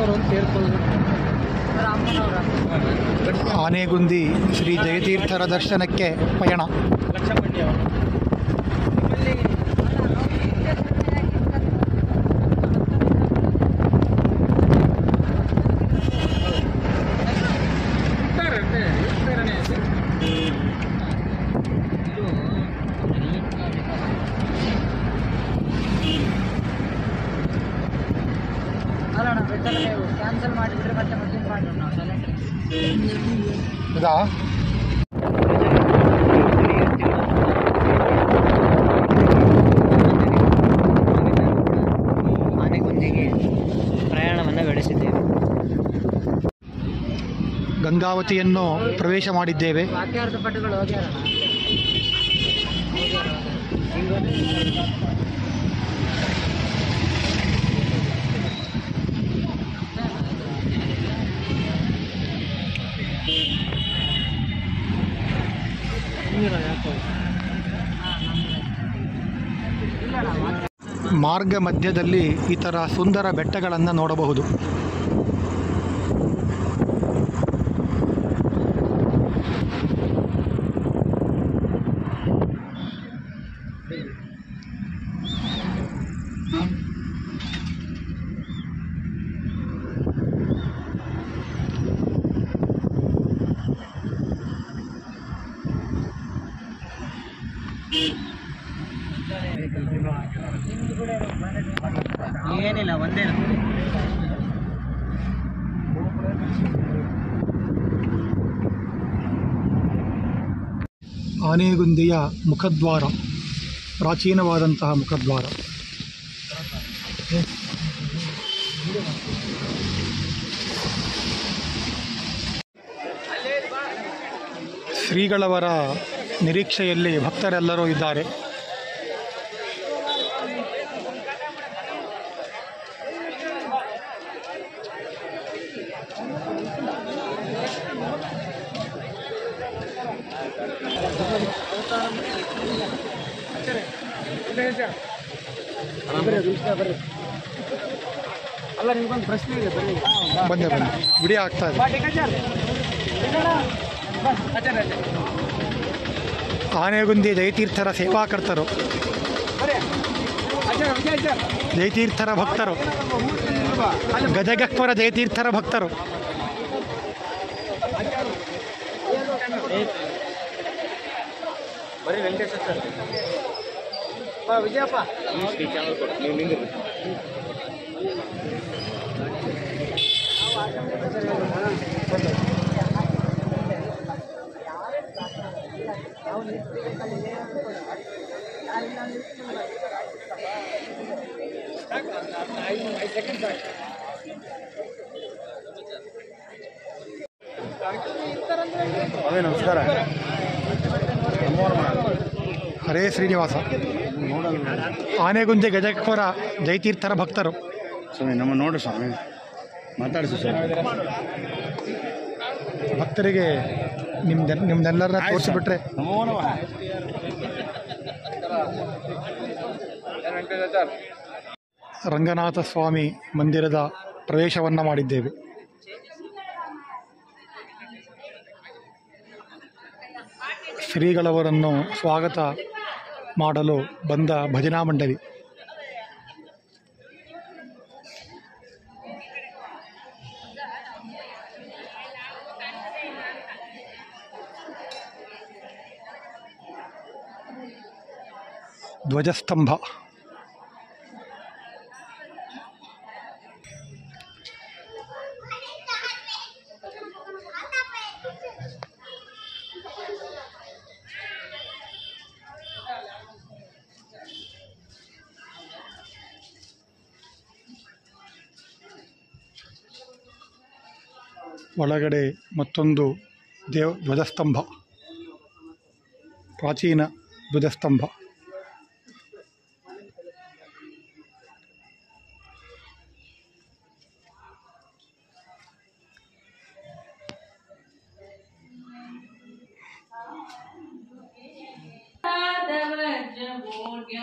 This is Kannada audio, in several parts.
ಅಮ್ಮನವರು ಅಂತ ಸೇರ್ಕೊಳ್ಳೋದು ಆನೆಗುಂದಿ ಶ್ರೀ ಜಯತೀರ್ಥರ ದರ್ಶನಕ್ಕೆ ಪಯಣ ಲಕ್ಷ ಮಂಡಿ ಅವರು ನಿಮ್ಮಲ್ಲಿ ಇರ್ತಾರೆ ಅಂತೆ, ಇರ್ತಾರನೆ ಅದು. ಅಲ್ಲ ಬೇಕಾದ್ರೆ ನೀವು ಕ್ಯಾನ್ಸಲ್ ಮಾಡಿದ್ರೆ ಮತ್ತೆ ಮತ್ತೆ ಮಾಡಿ ನಾವು ಸೈಲೆಂಟ್ ಇದಾ ಆನೆಗುಂದಿಗೆ ಪ್ರಯಾಣವನ್ನು ಬೆಳೆಸಿದ್ದೇವೆ ಗಂಗಾವತಿಯನ್ನು ಪ್ರವೇಶ ಮಾಡಿದ್ದೇವೆ ವಾಕ್ಯಾರ್ಥ ಪಟುಗಳು ಹೋಗ್ಯಾರಣ ಮಾರ್ಗ ಮಧ್ಯದಲ್ಲಿ ಈ ಥರ ಸುಂದರ ಬೆಟ್ಟಗಳನ್ನು ನೋಡಬಹುದು ಏನಿಲ್ಲ ಒಂದೇ ಆನೆಗುಂದಿಯ ಮುಖದ್ವಾರ ಪ್ರಾಚೀನವಾದಂತಹ ಮುಖದ್ವಾರ ಶ್ರೀಗಳವರ ನಿರೀಕ್ಷೆಯಲ್ಲಿ ಭಕ್ತರೆಲ್ಲರೂ ಇದ್ದಾರೆ ಅಲ್ಲ ನಿಮ್ಗೊಂದು ಪ್ರಶ್ನೆ ಇದೆ ಬನ್ನಿ ಬಂದೆ ಬಂದೆ ವಿಡಿಯೋ ಆಗ್ತಾ ಇದೆ ಬಾ ಟಿಕೆಟ್ ಆಚಾರ್ಯ ಆನೆಗುಂದಿ ಜಯತೀರ್ಥರ ಸೇವಾಕರ್ತರು ಬರ್ರಿ ಆಚಾರ್ಯ ವಿಜಯ ಆಚಾರ್ಯ ಜಯತೀರ್ಥರ ಭಕ್ತರು ಗಜಗಕ್ವರ ಜಯತೀರ್ಥರ ಭಕ್ತರು ಬರೀ ವೆಂಕಟೇಶ ಸರ್ ಬಾ ವಿಜಯಪ್ಪ ನೀವು ನಿಂದಿರಿ ಅವೇ ನಮಸ್ಕಾರ ಹರೇ ಶ್ರೀನಿವಾಸ ಆನೆಗುಂದಿ ಗಜಗಕ್ವರ ಜಯತೀರ್ಥರ ಭಕ್ತರು ಸ್ವಾಮಿ ನಮ್ಮ ನೋಡು ಸ್ವಾಮಿ ಮಾತಾಡಿಸಿ ಸ್ವಾಮಿ ಭಕ್ತರಿಗೆ ನಿಮ್ದೆ ನಿಮ್ದೆಲ್ಲರನ್ನ ತೋರಿಸಿಬಿಟ್ರೆ ನಮೋ ನಮಃ ರಂಗನಾಥ ಸ್ವಾಮಿ ಮಂದಿರದ ಪ್ರವೇಶವನ್ನು ಮಾಡಿದ್ದೇವೆ ಶ್ರೀಗಳವರನ್ನು ಸ್ವಾಗತ ಮಾಡಲು ಬಂದ ಭಜನಾ ಮಂಡಳಿ ಧ್ವಜಸ್ತಂಭ ಒಳಗಡೆ ಮತ್ತೊಂದು ದೇವ್ ಧ್ವಜಸ್ತಂಭ ಪ್ರಾಚೀನ ಧ್ವಜಸ್ತಂಭ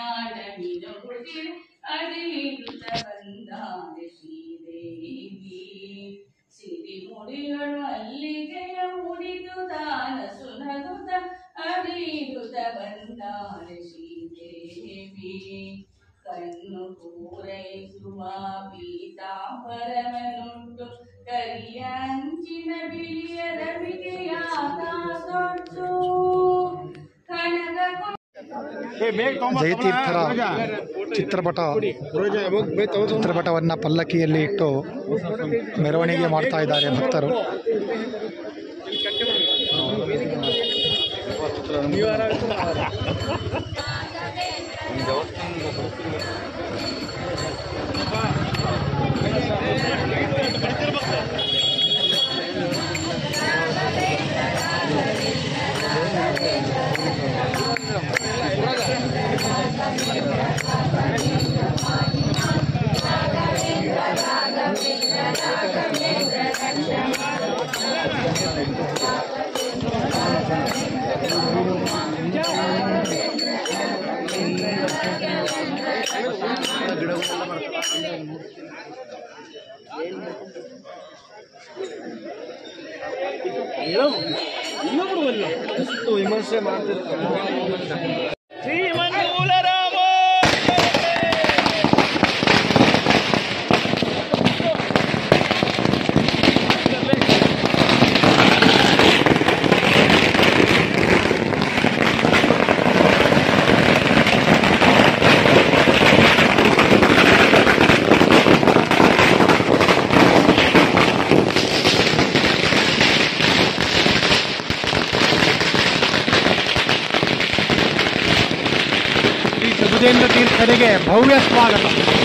ಅಡಿಯುತ್ತ ಬಂದಾನೆ ಶ್ರೀದೇವಿ ಮುಡಿಗಳು ಮಲ್ಲಿಗೆಯ ಮುಡಿದು ದಾನ ಸುನಗುತ ಅಡಿದುತ ಬಂದಾಳೆ ಶ್ರೀದೇವಿ ಕಣ್ಣು ಪೂರೈಸುವ ಪೀತಾಂಬರವನುಂಟು ಕರಿಯ ಅಂಚಿನ ಬಿಳಿಯ ರವಿಗೆಯ ದೊಡ್ಡು ಕನಕ ಜಯತೀರ್ಥರ ಚಿತ್ರಪಟ ಚಿತ್ರಪಟವನ್ನು ಪಲ್ಲಕ್ಕಿಯಲ್ಲಿ ಇಟ್ಟು ಮೆರವಣಿಗೆ ಮಾಡ್ತಾ ಇದ್ದಾರೆ ಭಕ್ತರು ವಿಮರ್ಶೆ ಮಾಡ್ತಿರ್ತಾರೆ ಶ್ರೀ ಸುಬುಧೇಂದ್ರ ತೀರ್ಥರಿಗೆ ಭವ್ಯ ಸ್ವಾಗತ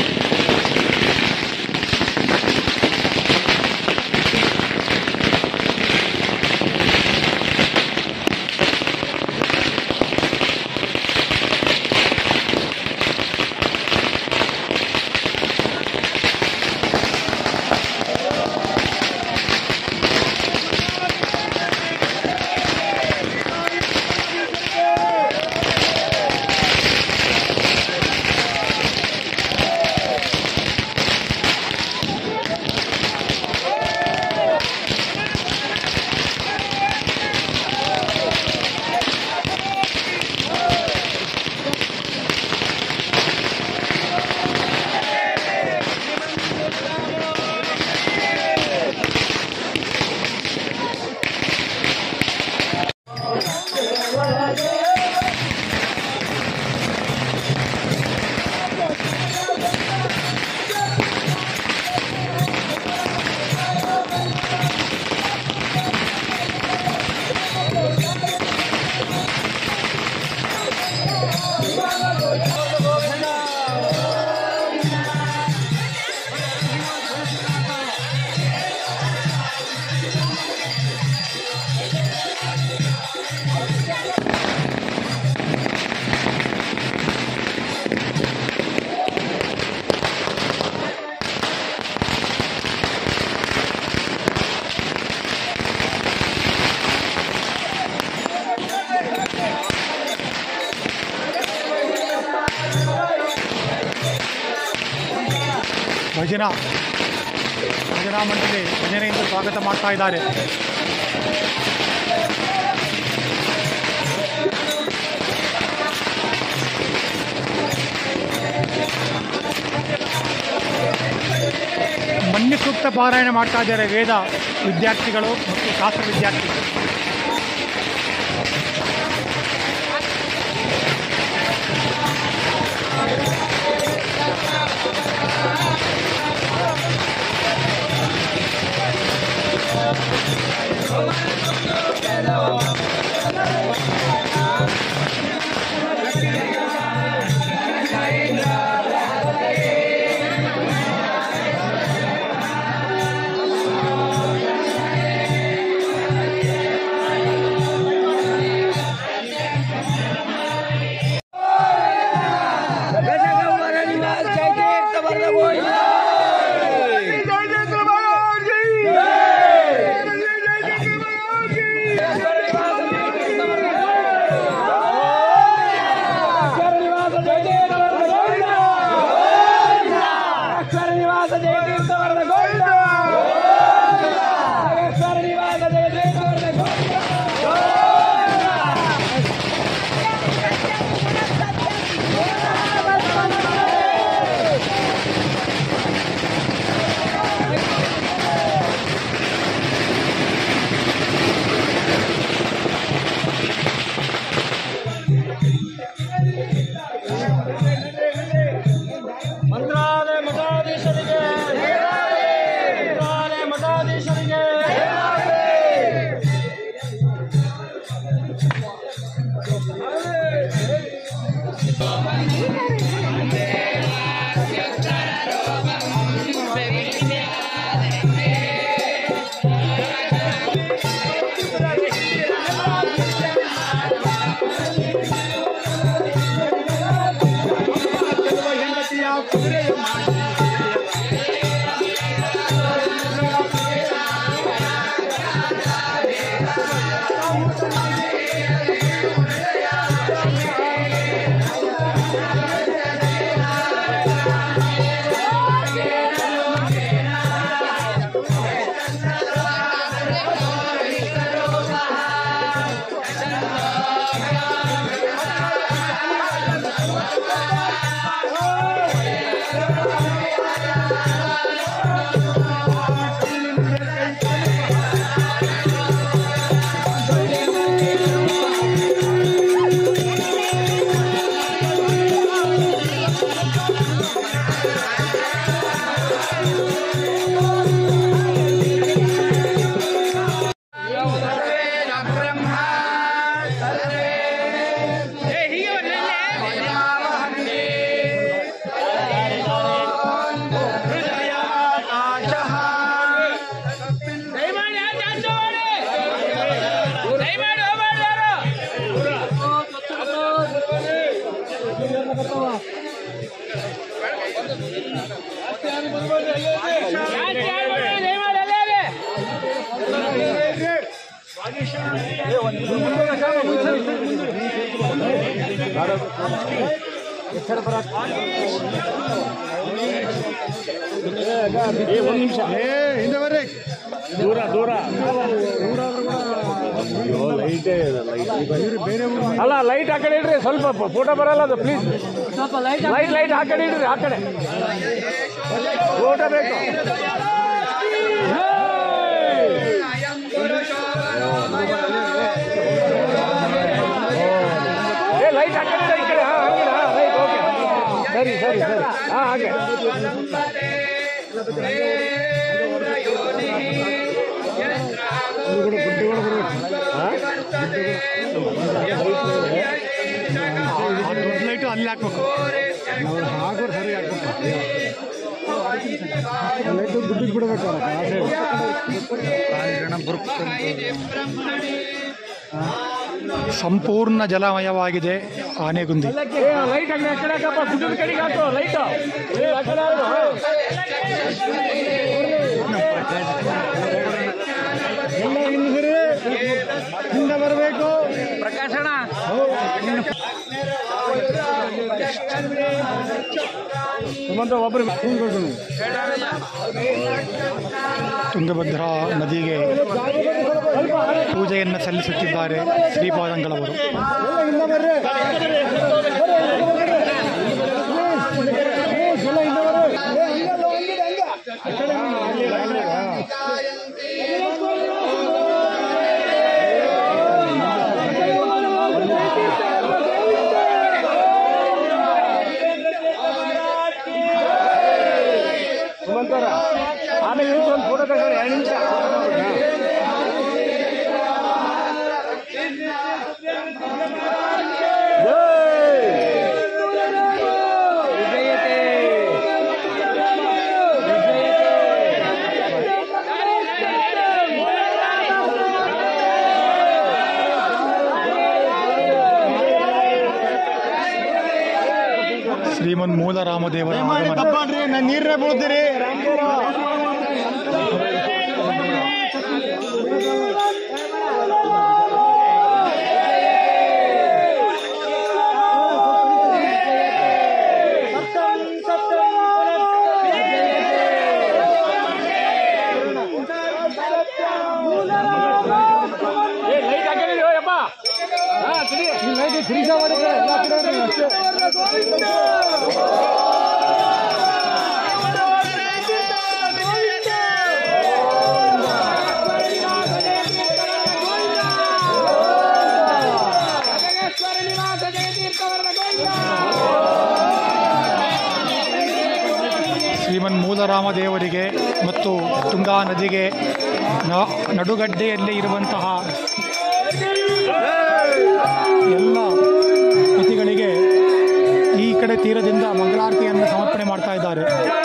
ಭಜನಾ ಭಜನಾ ಮಂಡಳಿ ಭಜನೆಯಿಂದ ಸ್ವಾಗತ ಮಾಡ್ತಾ ಇದ್ದಾರೆ ಮನ್ಯ ಸೂಕ್ತ ಪಾರಾಯಣ ಮಾಡ್ತಾ ಇದ್ದಾರೆ ವೇದ ವಿದ್ಯಾರ್ಥಿಗಳು ಮತ್ತು ಶಾಸ್ತ್ರ ವಿದ್ಯಾರ್ಥಿಗಳು ಒಂದು ನಿಮಿಷ ಏ ಹಿಂದೆ ಬರ್ರಿ ದೂರ ದೂರ ಅಲ್ಲ ಲೈಟ್ ಆ ಕಡೆ ಇಡ್ರಿ ಸ್ವಲ್ಪ ಫೋಟೋ ಬರಲ್ಲ ಅದು ಪ್ಲೀಸ್ ಸ್ವಲ್ಪ ಲೈಟ್ ಲೈಟ್ ಲೈಟ್ ಆ ಕಡೆ ಇಡ್ರಿ ಆ ಕಡೆ ಫೋಟೋ ಬೇಕು ಏ ಲೈಟ್ ಆ ಕಡೆ ಇದೆ, ಈ ಕಡೆ ಹಾ ಹಂಗಿಲ್ಲ ಹಾ ರೈಟ್ ಓಕೆ ಸರಿ ಸರಿ ಸರಿ ಹಾ ಹಾಗೆ ಆ ದೊಡ್ಡ ಲೈಟು ಅಲ್ಲಿ ಹಾಕ್ಬೇಕು ಹಾಕೋರು ಸರಿ ಹಾಕ್ಬೇಕು ಲೈಟು ದುಡ್ಡಿಗೆ ಬಿಡಬೇಕು ಸಂಪೂರ್ಣ ಜಲಮಯವಾಗಿದೆ ಆನೆಗುಂದಿ ಏ ಲೈಟ್ ಆ ಕಡೆ ಹಾಕಪ್ಪ ಗುಡ್ಡದ ಕಡೆಗೆ ಹಾಕು ಲೈಟ್ ಏ ಆ ಕಡೆ ಹಾಕು, ಹಾ. ಎಲ್ಲ ಹಿಂದೆ ಸರಿ ಹಿಂದೆ ಬರಬೇಕು ಪ್ರಕಾಶಣ ಸುಮಂತ ಒಬ್ರು ತುಂಗಭದ್ರಾ ನದಿಗೆ ಪೂಜೆಯನ್ನು ಸಲ್ಲಿಸುತ್ತಿದ್ದಾರೆ ಶ್ರೀಪಾದಂಗಳವರು ಸುಮಂತರ ಆಮೇಲೆ ಇವ್ರು ಒಂದು ಫೋಟೋ ತಗೊಂಡು ಎರಡು ನಿಮಿಷ ಶ್ರೀಮನ್ ಮೂಲರಾಮದೇವರ ಆಗಮನ ತಪ್ಪಣ್ರಿ ನಾನು ನೀರೇ ಬೀಳ್ತೀರಿ ಏ ಲೈಟ್ ಹಾಕಿದೀವಿ ಯಪ್ಪ ಹಾ ಸರಿ ಲೈಟ್ ಫ್ರೀಜ್ ಮಾಡಿದ್ರೆ ಎಲ್ಲ ಕಡೆ ಅಷ್ಟೇ ಶ್ರೀಮನ್ ಮೂಲರಾಮದೇವರಿಗೆ ಮತ್ತು ತುಂಗಾ ನದಿಗೆ ನ- ನಡುಗಡ್ಡೆಯಲ್ಲಿ ಇರುವಂತಹ ಎಲ್ಲ ಯತಿಗಳಿಗೆ ಈ ಕಡೆ ತೀರದಿಂದ ಮಂಗಳಾರತಿಯನ್ನು ಸಮರ್ಪಣೆ ಮಾಡ್ತಾ ಇದ್ದಾರೆ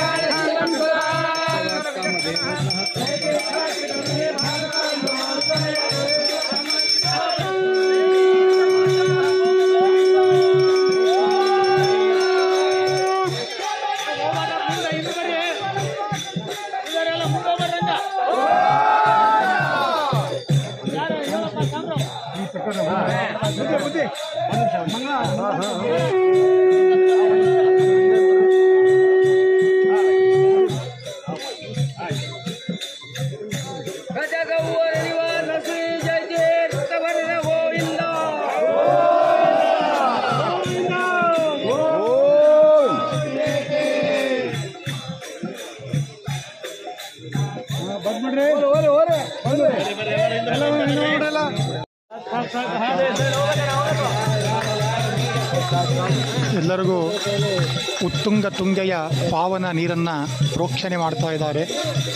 ಬಂದ್ಬಿಡ್ರಿ ಓರೆ ಓರೆ ಎಲ್ಲ ನೋಡಲ್ಲ ಎಲ್ಲರಿಗೂ ಉತ್ತುಂಗ ತುಂಗೆಯ ಪಾವನ ನೀರನ್ನು ಪ್ರೋಕ್ಷಣೆ ಮಾಡ್ತಾ ಇದ್ದಾರೆ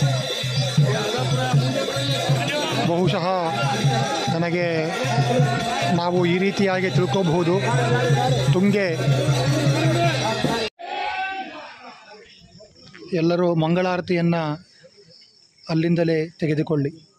ಬಹುಶಃ ನನಗೆ ನಾವು ಈ ರೀತಿಯಾಗಿ ತಿಳ್ಕೋಬಹುದು ತುಂಗೆ ಎಲ್ಲರೂ ಮಂಗಳಾರತಿಯನ್ನು ಅಲ್ಲಿಂದಲೇ ತೆಗೆದುಕೊಳ್ಳಿ